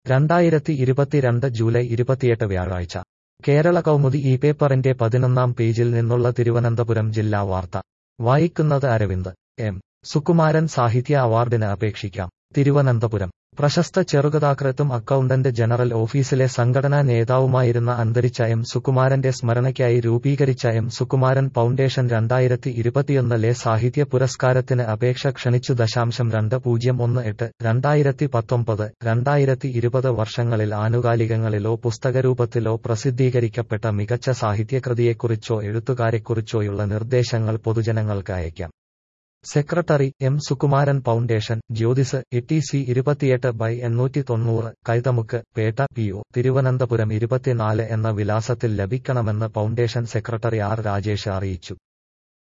രണ്ടായിരത്തി ഇരുപത്തിരണ്ട് ജൂലൈ ഇരുപത്തിയെട്ട് വ്യാഴാഴ്ച കേരള കൗമുദി ഈ പേപ്പറിന്റെ പതിനൊന്നാം പേജിൽ നിന്നുള്ള തിരുവനന്തപുരം ജില്ലാ വാർത്ത വായിക്കുന്നത് അരവിന്ദ് എം സുകുമാരൻ സാഹിത്യ അവാർഡിന് അപേക്ഷിക്കാം തിരുവനന്തപുരം പ്രശസ്ത ചെറുകഥാകൃത്തും അക്കൗണ്ടന്റ് ജനറൽ ഓഫീസിലെ സംഘടനാ നേതാവുമായിരുന്ന അന്തരിച്ച എം സുകുമാരന്റെ സ്മരണയ്ക്കായി രൂപീകരിച്ച എം സുകുമാരൻ ഫൗണ്ടേഷൻ രണ്ടായിരത്തി ഇരുപത്തിയൊന്നിലെ സാഹിത്യ പുരസ്കാരത്തിന് അപേക്ഷ ക്ഷണിച്ചു ദശാംശം രണ്ട് പൂജ്യം ഒന്ന് എട്ട് രണ്ടായിരത്തി പത്തൊമ്പത് രണ്ടായിരത്തി ഇരുപത് വർഷങ്ങളിൽ ആനുകാലികങ്ങളിലോ പുസ്തകരൂപത്തിലോ പ്രസിദ്ധീകരിക്കപ്പെട്ട മികച്ച സാഹിത്യകൃതിയെക്കുറിച്ചോ എഴുത്തുകാരെക്കുറിച്ചോയുള്ള നിർദ്ദേശങ്ങൾ പൊതുജനങ്ങൾക്ക് അയയ്ക്കാം secretary M Sukumaran foundation Jyothis A C ഇരുപത്തിയെട്ട് ബൈ എണ്ണൂറ്റി തൊണ്ണൂറ് കൈതമുക്ക് പേട്ട പി ഒ തിരുവനന്തപുരം ഇരുപത്തിനാല് എന്ന വിലാസത്തിൽ ലഭിക്കണമെന്ന് ഫൗണ്ടേഷൻ സെക്രട്ടറി ആർ രാജേഷ് അറിയിച്ചു